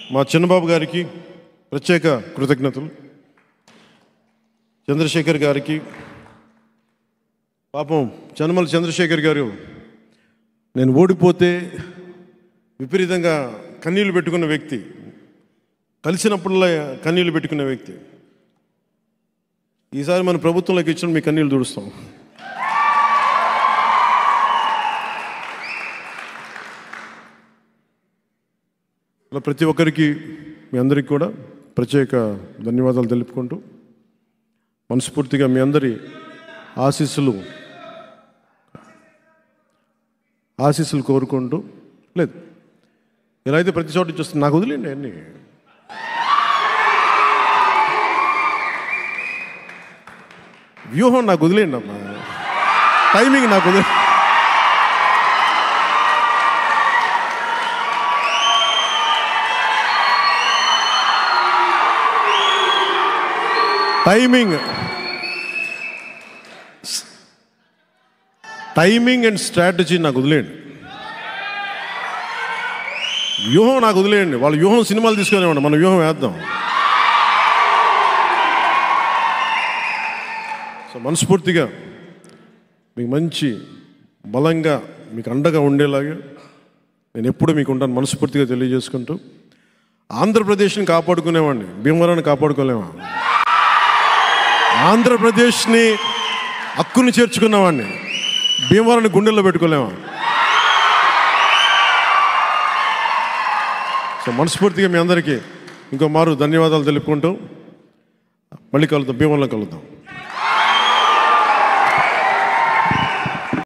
మా చిన్నబాబు గారికి ప్రత్యేక కృతజ్ఞతలు చంద్రశేఖర్ గారికి పాపం చనమల చంద్రశేఖర్ గారు నేను ఓడిపోతే విపరీతంగా కన్నీళ్లు పెట్టుకున్న వ్యక్తి కలిసినప్పుడల్లా కన్నీళ్లు పెట్టుకునే వ్యక్తి ఈసారి మన ప్రభుత్వంలోకి ఇచ్చిన మీ కన్నీళ్ళు తుడుస్తాం అలా ప్రతి ఒక్కరికి మీ అందరికీ కూడా ప్రత్యేక ధన్యవాదాలు తెలుపుకుంటూ మనస్ఫూర్తిగా మీ అందరి ఆశీస్సులు ఆశీస్సులు కోరుకుంటూ లేదు ఇలా అయితే ప్రతి చోట చూస్తుంది నాకు వదిలేండి అన్నీ వ్యూహం నాకు వదిలేండి అమ్మా టైమింగ్ నాకు వదిలే టైమింగ్ టైమింగ్ అండ్ స్ట్రాటజీ నాకు వదిలేయండి వ్యూహం నాకు వదిలేయండి వాళ్ళ వ్యూహం సినిమాలు తీసుకునేవాడి మన వ్యూహం వేద్దాం సో మనస్ఫూర్తిగా మీకు మంచి బలంగా మీకు అండగా ఉండేలాగా నేను ఎప్పుడు మీకు ఉంటాను మనస్ఫూర్తిగా తెలియజేసుకుంటూ ఆంధ్రప్రదేశ్ని కాపాడుకునేవాడిని భీమవరాన్ని కాపాడుకోలేమా ఆంధ్రప్రదేశ్ని హక్కుని చేర్చుకున్నవాడిని భీమవరాన్ని గుండెల్లో పెట్టుకోలేమా సో మనస్ఫూర్తిగా మీ అందరికీ ఇంకో మారు ధన్యవాదాలు తెలుపుకుంటూ మళ్ళీ కలుద్దాం భీమవరంలో కలుద్దాం